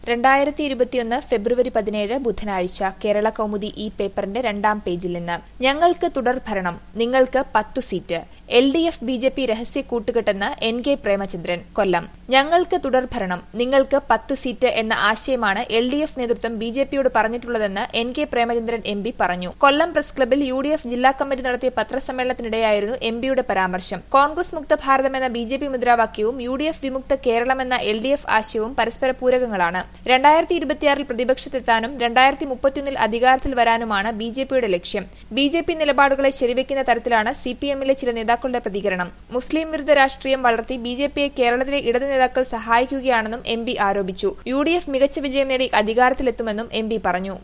രണ്ടായിരത്തി ഇരുപത്തിയൊന്ന് ഫെബ്രുവരി പതിനേഴ് ബുധനാഴ്ച കേരള കൗമുദി ഈ പേപ്പറിന്റെ രണ്ടാം പേജിൽ നിന്ന് ഞങ്ങൾക്ക് തുടർഭരണം നിങ്ങൾക്ക് പത്തു seat L D F B J P രഹസ്യ കൂട്ടുകെട്ടെന്ന് എൻ കെ പ്രേമചന്ദ്രൻ കൊല്ലം ഞങ്ങൾക്ക് തുടർഭരണം നിങ്ങൾക്ക് പത്തു സീറ്റ് എന്ന ആശയമാണ് എൽ ഡി എഫ് നേതൃത്വം ബി ജെ പിയോട് പറഞ്ഞിട്ടുള്ളതെന്ന് N K Premachandran M P പറഞ്ഞു കൊല്ലം പ്രസ് ക്ലബിൽ യു ഡി എഫ് ജില്ലാ കമ്മിറ്റി നടത്തിയ പത്രസമ്മേളനത്തിനിടെയായിരുന്നു എം പിയുടെ പരാമർശം കോൺഗ്രസ് മുക്ത ഭാരതം എന്ന ബി ജെ പി മുദ്രാവാക്യവും യു ഡി എഫ് വിമുക്ത കേരളം എന്ന എൽ ഡി എഫ് ആശയവും പരസ്പര പൂരകങ്ങളാണ് രണ്ടായിരത്തി ഇരുപത്തിയാറിൽ പ്രതിപക്ഷത്തെത്താനും രണ്ടായിരത്തി മുപ്പത്തിയൊന്നിൽ അധികാരത്തിൽ വരാനുമാണ് ബി ജെ പിയുടെ ലക്ഷ്യം ബി ജെ പി നിലപാടുകളെ ശരിവെക്കുന്ന തരത്തിലാണ് സി പി എമ്മിലെ ചില നേതാക്കളുടെ പ്രതികരണം മുസ്ലിം വിരുദ്ധ രാഷ്ട്രീയം വളർത്തി ബി ജെ പിയെ കേരളത്തിലെ ഇടതു നേതാക്കൾ സഹായിക്കുകയാണെന്നും എം പി ആരോപിച്ചു യു ഡി എഫ് മികച്ച വിജയം നേടി അധികാരത്തിലെത്തുമെന്നും എം പി പറഞ്ഞു